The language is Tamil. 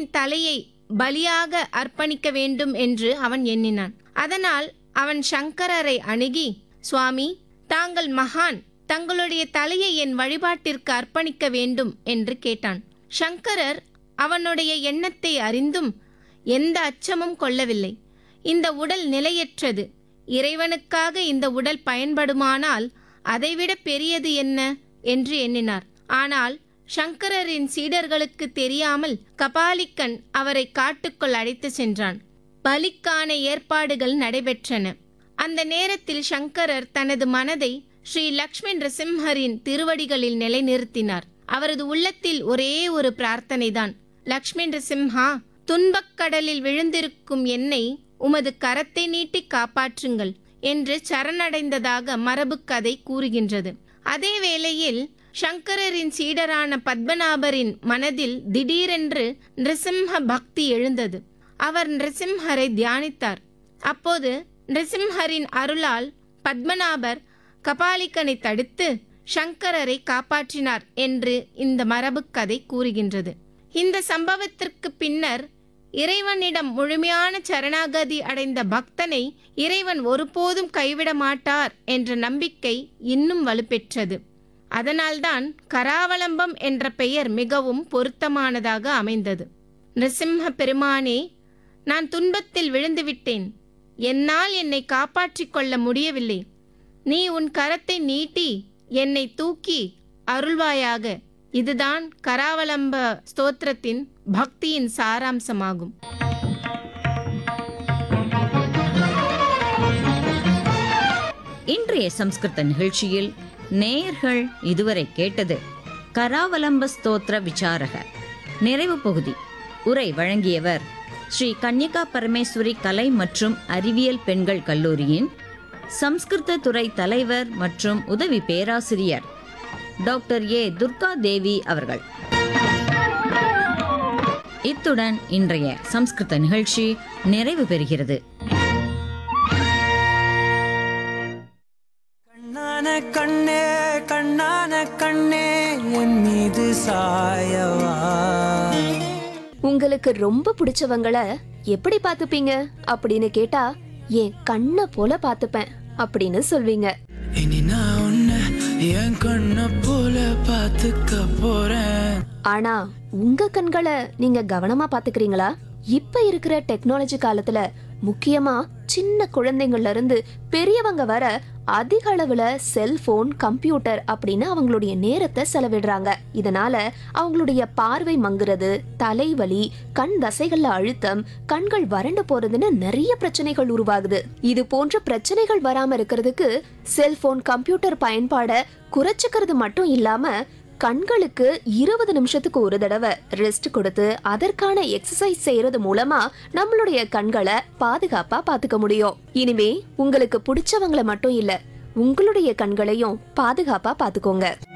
கணவனின் தலையை பலியாக அர்ப்பணிக்க வேண்டும் என்று அவன் எண்ணினான் அதனால் அவன் சங்கரரை அணுகி சுவாமி தாங்கள் மகான் தங்களுடைய தலையை என் வழிபாட்டிற்கு அர்ப்பணிக்க வேண்டும் என்று கேட்டான் சங்கரர் அவனுடைய எண்ணத்தை அறிந்தும் எந்த அச்சமும் கொள்ளவில்லை இந்த உடல் நிலையற்றது இறைவனுக்காக இந்த உடல் பயன்படுமானால் அதைவிட பெரியது என்ன என்று எண்ணினார் ஆனால் சங்கரரின் சீடர்களுக்கு தெரியாமல் கபாலிக்கன் அவரை காட்டுக்குள் அழைத்து சென்றான் பலிக்கான ஏற்பாடுகள் நடைபெற்றன அந்த நேரத்தில் சங்கரர் தனது மனதை ஸ்ரீ லக்ஷ்மி நரசிம்ஹரின் திருவடிகளில் நிலைநிறுத்தினார் அவரது உள்ளத்தில் ஒரே ஒரு பிரார்த்தனைதான் லக்ஷ்மி நரசிம்ஹா துன்பக் கடலில் விழுந்திருக்கும் என்னை உமது கரத்தை நீட்டி காப்பாற்றுங்கள் என்று சரணடைந்ததாக மரபுக் கதை கூறுகின்றது அதே வேளையில் சங்கரரின் சீடரான பத்மநாபரின் மனதில் திடீரென்று நிருசிம்ஹ பக்தி எழுந்தது அவர் நிருசிம்ஹரை தியானித்தார் அப்போது நிருசிம்ஹரின் அருளால் பத்மநாபர் கபாலிக்கனை தடுத்து சங்கரரை காப்பாற்றினார் என்று இந்த மரபுக் கதை கூறுகின்றது இந்த சம்பவத்திற்கு பின்னர் இறைவனிடம் முழுமையான சரணாகதி அடைந்த பக்தனை இறைவன் ஒருபோதும் கைவிட மாட்டார் என்ற நம்பிக்கை இன்னும் வலுப்பெற்றது அதனால்தான் கராவலம்பம் என்ற பெயர் மிகவும் பொருத்தமானதாக அமைந்தது நிருசிம்ஹ பெருமானே நான் துன்பத்தில் விழுந்துவிட்டேன் என்னால் என்னை காப்பாற்றிக் கொள்ள முடியவில்லை நீ உன் கரத்தை நீட்டி என்னை தூக்கி அருள்வாயாக இதுதான் கராவலம்ப ஸ்தோத்திரத்தின் பக்தியின் சாராம்சமாகும் இன்றைய சம்ஸ்கிருத நிகழ்ச்சியில் நேயர்கள் இதுவரை கேட்டது கராவலம்ப ஸ்தோத்திர விசாரக நிறைவு பகுதி உரை வழங்கியவர் ஸ்ரீ கன்னிகா பரமேஸ்வரி கலை மற்றும் அறிவியல் பெண்கள் கல்லூரியின் சம்ஸ்கிருத துறை தலைவர் மற்றும் உதவி பேராசிரியர் டாக்டர் ஏ துர்கா தேவி அவர்கள் இத்துடன் இன்றைய சம்ஸ்கிருத நிகழ்ச்சி நிறைவு பெறுகிறது கண்ணான கண்ணே கண்ணான கண்ணே என் மீது சாயவா உங்களுக்கு ரொம்ப பிடிச்சவங்கள எப்படி பாத்துப்பீங்க அப்படின்னு கேட்டா என் கண்ணை போல பாத்துப்பேன் அப்படின்னு சொல்வீங்க இனி நான் உன்னை என் கண்ண போல பாத்துக்க போறேன் ஆனா உங்க கண்களை நீங்க கவனமா பாத்துக்கிறீங்களா இப்ப இருக்கிற டெக்னாலஜி காலத்துல முக்கியமா சின்ன குழந்தைங்கள்ல இருந்து பெரியவங்க வர அதிக அளவுல செல்போன் கம்ப்யூட்டர் அப்படின்னு அவங்களுடைய நேரத்தை செலவிடுறாங்க இதனால அவங்களுடைய பார்வை மங்குறது தலைவலி கண் தசைகள்ல அழுத்தம் கண்கள் வறண்டு போறதுன்னு நிறைய பிரச்சனைகள் உருவாகுது இது போன்ற பிரச்சனைகள் வராம இருக்கிறதுக்கு செல்போன் கம்ப்யூட்டர் பயன்பாட குறைச்சுக்கிறது மட்டும் இல்லாம கண்களுக்கு இருபது நிமிஷத்துக்கு ஒரு தடவை ரெஸ்ட் கொடுத்து அதற்கான எக்ஸசைஸ் செய்யறது மூலமா நம்மளுடைய கண்களை பாதுகாப்பா பாத்துக்க முடியும் இனிமே உங்களுக்கு பிடிச்சவங்கள மட்டும் இல்ல உங்களுடைய கண்களையும் பாதுகாப்பா பாத்துக்கோங்க